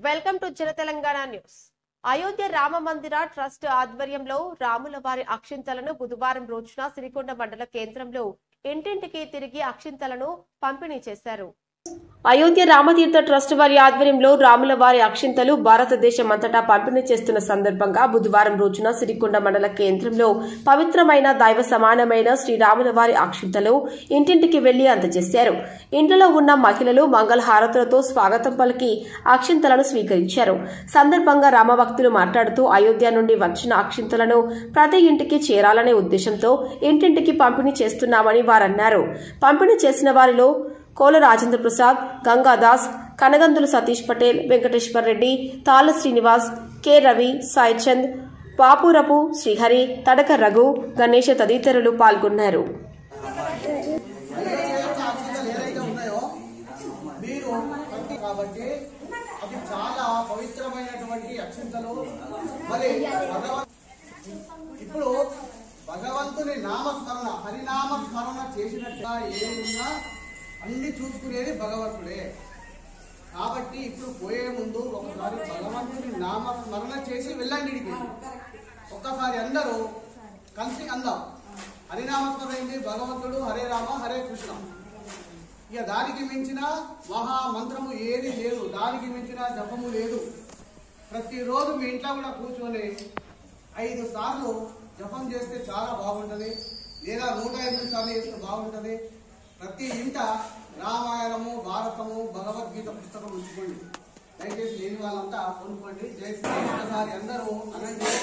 welcome to జన Telangana news Ayodhya Rama మందిర trust ఆధ్వర్యంలో రాముల వారి అక్షింతలను బుధవారం రోజున సిరికొండ మండల కేంద్రంలో ఇంటింటికి తిరిగి అక్షింతలను పంపిణీ చేశారు అయోధ్య రామతీర్థ ట్రస్ట్ వారి ఆధ్వర్యంలో రాముల వారి అక్షింతలు భారతదేశం అంతటా పంపిణీ చేస్తున్న సందర్భంగా బుధవారం రోజున సిరికొండ మండల కేంద్రంలో పవిత్రమైన దైవ సమానమైన శ్రీరాముల వారి అక్షింతలు ఇంటింటికి వెళ్లి అందజేశారు ఇంట్లో ఉన్న మహిళలు మంగళహారతులతో స్వాగతం పలికి అక్షింతలను స్వీకరించారు సందర్భంగా రామభక్తులు మాట్లాడుతూ అయోధ్య నుండి వచ్చిన అక్షింతలను ప్రతి ఇంటికి చేరాలనే ఉద్దేశంతో ఇంటింటికి పంపిణీ చేస్తున్నామని వారన్నారు పంపిణీ చేసిన వారిలో కోల రాజేంద్ర ప్రసాద్ గంగాదాస్ కనగందులు సతీష్ పటేల్ వెంకటేశ్వర్ రెడ్డి తాళ్ల శ్రీనివాస్ కె రవి సాయిచంద్ పాపురపు శ్రీహరి తడక రఘు గణేష్ తదితరులు పాల్గొన్నారు అక్షతలు ఏదైతే ఉన్నాయో మీరు ప్రతి కాబట్టి అది చాలా పవిత్రమైనటువంటి అక్షంతలు మరి భగవన్ ఇప్పుడు భగవంతుని నామస్మరణ హరినామ స్మరణ చేసినట్టుగా ఏమున్నా అన్ని చూసుకునేది భగవంతుడే కాబట్టి ఇప్పుడు పోయే ముందు ఒకసారి భగవంతుని నామస్మరణ చేసి వెళ్ళండి ఇంటికి ఒక్కసారి అందరూ కలిసి అందాం హరినామస్మరణ ఏంటి భగవంతుడు హరే రామ హరే కృష్ణ ఇక దానికి మించిన మహామంత్రము ఏది లేదు దానికి మించిన జపము లేదు ప్రతిరోజు మీ ఇంట్లో కూడా కూర్చొని ఐదు సార్లు జపం చేస్తే చాలా బాగుంటుంది లేదా నూట ఎనిమిది సార్లు చేస్తే బాగుంటుంది ప్రతి ఇంట రామాయణము భారతము భగవద్గీత పుస్తకం ఉంచుకోండి దయచేసి లేని వాళ్ళంతా కొనుక్కోండి జై శ్రీ ఒక్కసారి అందరూ అనండి